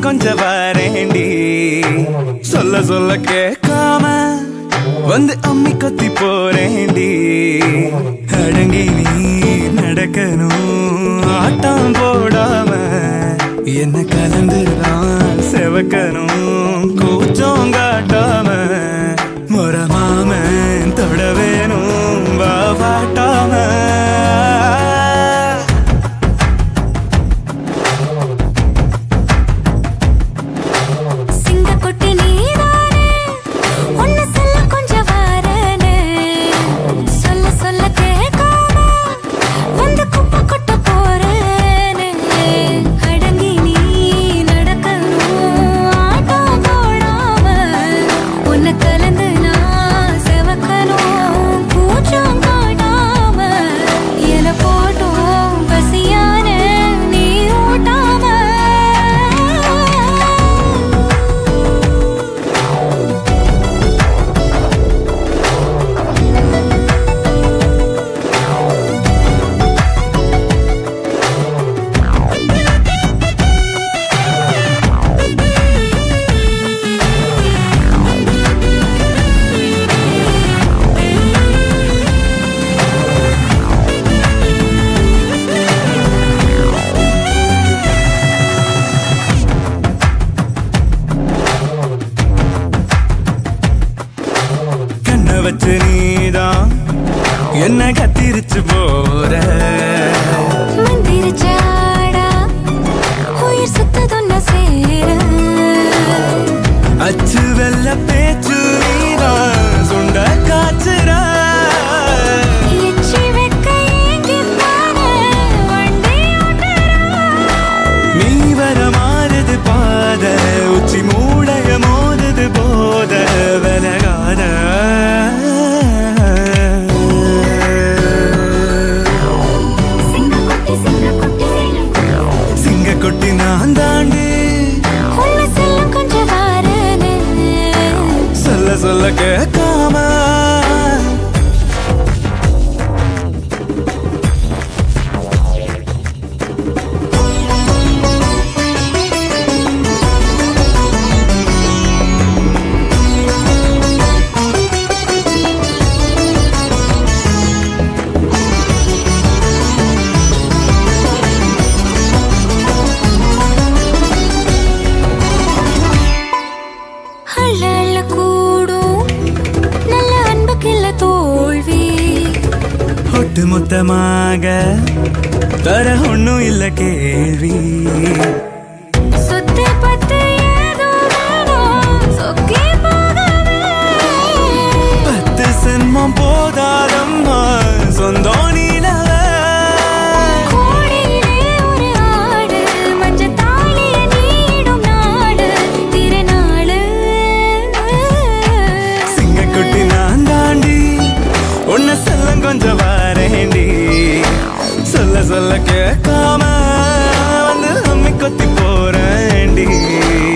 கொஞ்சம் வரேண்டி சொல்ல சொல்ல கேட்காம வந்து அம்மி கொத்தி போறேண்டி அடங்கி நீ நடக்கணும் ஆட்டம் போடாம என்ன கலந்துதான் செவக்கணும் கூச்சம் காட்டாம முறமாம தொட வேணும் வாட்டாம சிங்கக்குட்டி நீதானே உன்னை சொல்ல கொஞ்சம் வாரேனே சொல்ல சொல்ல கேட்காம வந்து குப்பை கொட்ட போறேனே அடங்கி நீ நடக்கணும் ஆட்டம் போடாம உன்னை கலந்து நான் செவக்கணும் கூச்சம் காட்டாம என போட்டும் பசியான நீ ஊட்டாம கண்ணை வச்சு நீதான் என்ன கத்திரிச்சு போற மந்திரிச்சாடா உயிர் சுத்ததொன்ன சேர அச்சு வெள்ள பேச்சு நீதான் சுண்ட காச்சுற எச்சி வெக்க ஏங்கித்தானே வண்டி ஓட்டுறா நீ வர மாறுது பாத உச்சி மூடைய மோதுது போத விலகாத சிங்கக்குட்டி சிங்கக்குட்டி சிங்க கொட்டி நான் தாண்டி உன்னை சொல்ல கொஞ்சம் வாரேனே சொல்ல சொல்ல கேட்காம அள்ள அள்ள கூடும் நல்ல அன்புக்கில்ல தோல்வி ஒட்டு மொத்தமாக தர ஒண்ணும் இல்ல கேள்வி சுத்தி பத்து ஏதோ வேணும் சொக்கி போகவே பத்து சென்மம் போதாதம்மா சொந்தம் நீலவ கோடியிலே ஒரு ஆடு மஞ்சள் தாலிய நீடும் நாடு திருநாளு சிங்கக்குட்டி நான் தாண்டி உன்னை செல்லம் கொஞ்சம் வரேண்டி சொல்ல சொல்ல கேட்காம வந்து அம்மி கொத்தி போறேன்டி